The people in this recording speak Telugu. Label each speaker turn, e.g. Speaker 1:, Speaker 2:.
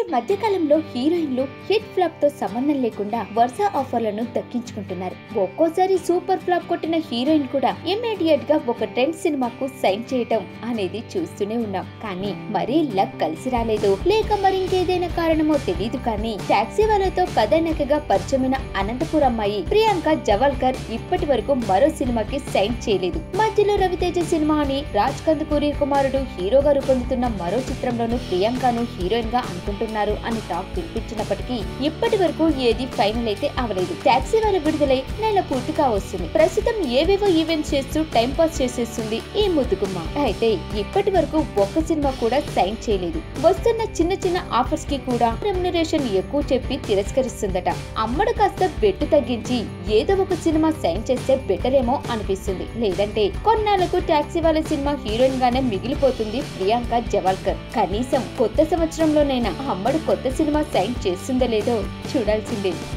Speaker 1: మధ్య కాలంలో హీరోయిన్లు హిట్ ఫ్లాప్ తో సంబంధం లేకుండా వరుస ఆఫర్లను దక్కించుకుంటున్నారు ఒక్కోసారి సూపర్ ఫ్లాప్ కొట్టిన హీరోయిన్ కూడా ఇమ్మీడియట్ గా ఒక ట్రెండ్ సినిమాకు సైన్ చేయటం అనేది చూస్తూనే ఉన్నాం కానీ మరీ లక్ కలిసి రాలేదు లేక మరి ఇంకేదైనా కారణమో తెలియదు కానీ టాక్సీ వాళ్ళతో కథానాయకగా పరిచయమైన అనంతపూర్ అమ్మాయి ప్రియాంక జవల్కర్ ఇప్పటి వరకు మరో సినిమాకి సైన్ చేయలేదు మధ్యలో రవితేజ సినిమా అని రాజ్ కందుకూరి కుమారుడు హీరోగా రూపొందుతున్న మరో చిత్రంలోనూ ప్రియాంకను హీరోయిన్ గా అనుకుంటున్నారు అని టాక్ వినిపించినప్పటికీ ఇప్పటి వరకు ఏది ఫైనల్ అయితే అవలేదు టాక్సీ వాళ్ళ విడుదలై నెల పూర్తిగా వస్తుంది ప్రస్తుతం ఏవేవో ఈవెంట్స్ చేస్తూ టైం పాస్ చేసేస్తుంది ఈ ముద్దుగుమ్మ అయితే ఇప్పటి వరకు ఒక్క సినిమా కూడా సైన్ చేయలేదు వస్తున్న చిన్న చిన్న ఆఫర్స్ కి కూడా రెమ్యునరేషన్ ఎక్కువ చెప్పి తిరస్కరిస్తుందట అమ్మడు కాస్త బెట్టు తగ్గించి ఏదో ఒక సినిమా సైన్ చేస్తే బెటర్ ఏమో అనిపిస్తుంది లేదంటే కొన్నాళ్లకు టాక్సీ వాళ్ళ సినిమా హీరోయిన్ గానే మిగిలిపోతుంది ప్రియాంక జవాల్కర్ కనీసం కొత్త సంవత్సరంలోనైనా అమ్మడు కొత్త సినిమా సైన్ చేస్తుందో లేదో చూడాల్సిందే